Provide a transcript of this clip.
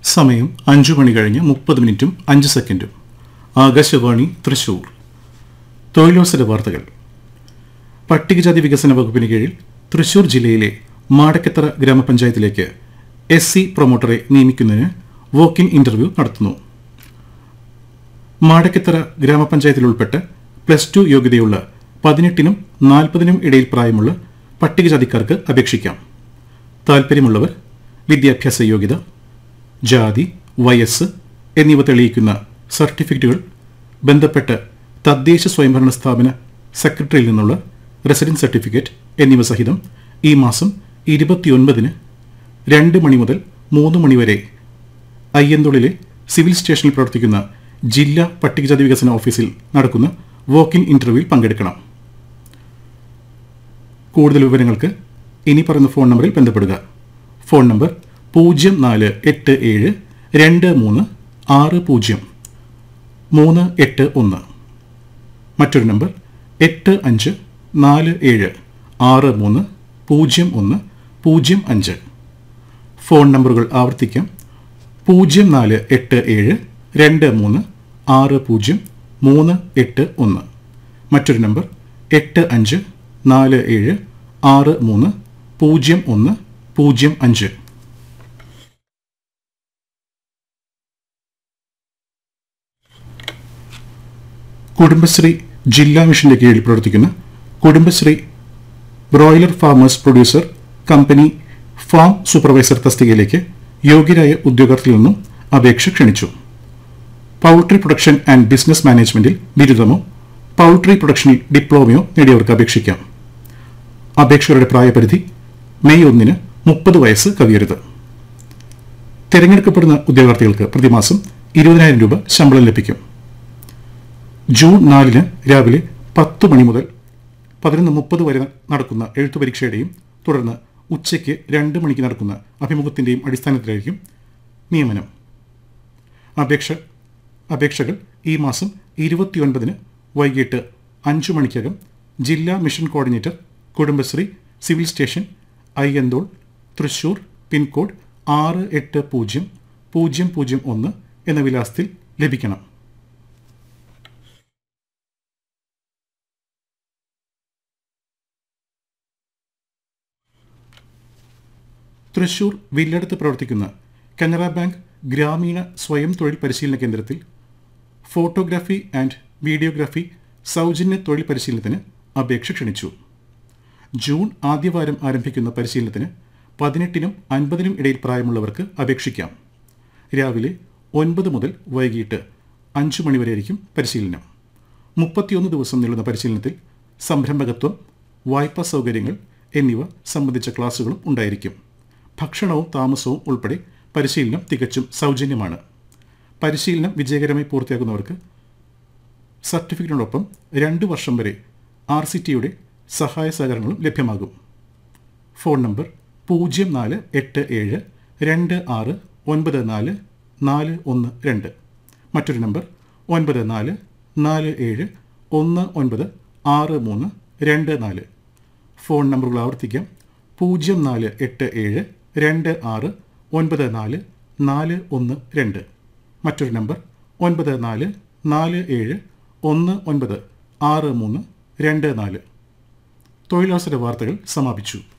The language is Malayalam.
സമയം അഞ്ചു മണി കഴിഞ്ഞ് മുപ്പത് മിനിറ്റും അഞ്ച് സെക്കൻഡും ആകാശവാണി തൃശൂർ തൊഴിലവസര വാർത്തകൾ പട്ടികജാതി വികസന വകുപ്പിന് കീഴിൽ തൃശൂർ ജില്ലയിലെ മാടക്കത്തറ ഗ്രാമപഞ്ചായത്തിലേക്ക് എസ് സി പ്രൊമോട്ടറെ നിയമിക്കുന്നതിന് വോക്കിൻ ഇന്റർവ്യൂ നടത്തുന്നു മാടക്കത്തറ ഗ്രാമപഞ്ചായത്തിൽ ഉൾപ്പെട്ട് പ്ലസ് ടു യോഗ്യതയുള്ള പതിനെട്ടിനും നാൽപ്പതിനും ഇടയിൽ പ്രായമുള്ള പട്ടികജാതിക്കാർക്ക് അപേക്ഷിക്കാം താൽപ്പര്യമുള്ളവർ വിദ്യാഭ്യാസ യോഗ്യത ജാതി വയസ്സ് എന്നിവ തെളിയിക്കുന്ന സർട്ടിഫിക്കറ്റുകൾ ബന്ധപ്പെട്ട തദ്ദേശ സ്വയംഭരണ സ്ഥാപന സെക്രട്ടറിയിൽ നിന്നുള്ള റെസിഡൻസ് സർട്ടിഫിക്കറ്റ് എന്നിവ സഹിതം ഈ മാസം ഇരുപത്തിയൊൻപതിന് രണ്ട് മണി മുതൽ മൂന്ന് മണി വരെ അയ്യന്തോളിലെ സിവിൽ സ്റ്റേഷനിൽ പ്രവർത്തിക്കുന്ന ജില്ലാ പട്ടികജാതി വികസന ഓഫീസിൽ നടക്കുന്ന വോക്ക് ഇൻ ഇന്റർവ്യൂവിൽ പങ്കെടുക്കണം കൂടുതൽ വിവരങ്ങൾക്ക് ഇനി പറയുന്ന ഫോൺ നമ്പറിൽ ബന്ധപ്പെടുക ഫോൺ നമ്പർ പൂജ്യം നാല് എട്ട് ഏഴ് രണ്ട് മൂന്ന് ആറ് പൂജ്യം മൂന്ന് എട്ട് ഒന്ന് മറ്റൊരു നമ്പർ എട്ട് അഞ്ച് നാല് ഏഴ് ആറ് മൂന്ന് പൂജ്യം ഒന്ന് പൂജ്യം അഞ്ച് ഫോൺ നമ്പറുകൾ ആവർത്തിക്കാം പൂജ്യം നാല് എട്ട് ഏഴ് രണ്ട് മൂന്ന് ആറ് പൂജ്യം മൂന്ന് എട്ട് ഒന്ന് മറ്റൊരു നമ്പർ എട്ട് അഞ്ച് നാല് ഏഴ് ആറ് മൂന്ന് പൂജ്യം ഒന്ന് പൂജ്യം അഞ്ച് കുടുംബശ്രീ ജില്ലാ മിഷന്റെ കീഴിൽ പ്രവർത്തിക്കുന്ന Kudumbashree broiler farmers producer company farm supervisor തസ്തികയിലേക്ക് യോഗ്യരായ ഉദ്യോഗാർത്ഥിയിൽ നിന്നും അപേക്ഷ ക്ഷണിച്ചു പൗൾട്രി പ്രൊഡക്ഷൻ ആൻഡ് ബിസിനസ് മാനേജ്മെന്റിൽ ബിരുദമോ പൗൾട്രി പ്രൊഡക്ഷനിൽ ഡിപ്ലോമയോ നേടിയവർക്ക് അപേക്ഷിക്കാം അപേക്ഷകരുടെ പ്രായപരിധി മെയ് ഒന്നിന് മുപ്പത് വയസ്സ് കവിയരുത് തിരഞ്ഞെടുക്കപ്പെടുന്ന ഉദ്യോഗാർത്ഥികൾക്ക് പ്രതിമാസം ഇരുപതിനായിരം രൂപ ശമ്പളം ലഭിക്കും ജൂൺ നാലിന് രാവിലെ പത്ത് മണി മുതൽ പതിനൊന്ന് മുപ്പത് വരെ നടക്കുന്ന എഴുത്തു പരീക്ഷയുടെയും തുടർന്ന് ഉച്ചയ്ക്ക് രണ്ട് മണിക്ക് നടക്കുന്ന അഭിമുഖത്തിൻ്റെയും അടിസ്ഥാനത്തിലായിരിക്കും നിയമനം അപേക്ഷ അപേക്ഷകൾ ഈ മാസം ഇരുപത്തിയൊൻപതിന് വൈകിട്ട് അഞ്ചു മണിക്കകം ജില്ലാ mission coordinator Kudumbashree civil station Ayyanthole Thrissur pincode ആറ് എട്ട് പൂജ്യം പൂജ്യം പൂജ്യം ഒന്ന് എന്ന വിലാസത്തിൽ ലഭിക്കണം തൃശൂർ വില്ലടത്ത് പ്രവർത്തിക്കുന്ന കനറ ബാങ്ക് ഗ്രാമീണ സ്വയം തൊഴിൽ പരിശീലന കേന്ദ്രത്തിൽ ഫോട്ടോഗ്രാഫി ആൻഡ് വീഡിയോഗ്രാഫി സൗജന്യ തൊഴിൽ പരിശീലനത്തിന് അപേക്ഷ ക്ഷണിച്ചു ജൂൺ ആദ്യവാരം ആരംഭിക്കുന്ന പരിശീലനത്തിന് പതിനെട്ടിനും അൻപതിനും ഇടയിൽ പ്രായമുള്ളവർക്ക് അപേക്ഷിക്കാം രാവിലെ ഒൻപത് മുതൽ വൈകിട്ട് അഞ്ചു മണിവരെയായിരിക്കും പരിശീലനം മുപ്പത്തിയൊന്ന് ദിവസം നീളുന്ന പരിശീലനത്തിൽ സംരംഭകത്വം വായ്പാ സൗകര്യങ്ങൾ എന്നിവ സംബന്ധിച്ച ക്ലാസുകളും ഉണ്ടായിരിക്കും ഭക്ഷണവും താമസവും ഉൾപ്പെടെ പരിശീലനം തികച്ചും സൗജന്യമാണ് പരിശീലനം വിജയകരമായി പൂർത്തിയാക്കുന്നവർക്ക് സർട്ടിഫിക്കറ്റിനോടൊപ്പം രണ്ട് വർഷം വരെ ആർ സി ടിയുടെ സഹായ സഹകരണങ്ങളും ലഭ്യമാകും ഫോൺ നമ്പർ പൂജ്യം നാല് എട്ട് ഏഴ് രണ്ട് ആറ് ഒൻപത് നാല് നാല് ഒന്ന് രണ്ട് മറ്റൊരു നമ്പർ ഒൻപത് നാല് നാല് ഏഴ് ഒന്ന് ഒൻപത് ആറ് മൂന്ന് രണ്ട് നാല് ഫോൺ നമ്പറുകൾ ആവർത്തിക്കാം പൂജ്യം നാല് എട്ട് ഏഴ് രണ്ട് ആറ് ഒൻപത് നാല് നാല് ഒന്ന് രണ്ട് മറ്റൊരു നമ്പർ ഒൻപത് നാല് നാല് ഏഴ് ഒന്ന് ഒൻപത് ആറ് മൂന്ന് രണ്ട് നാല് തൊഴിലവസര വാർത്തകൾ സമാപിച്ചു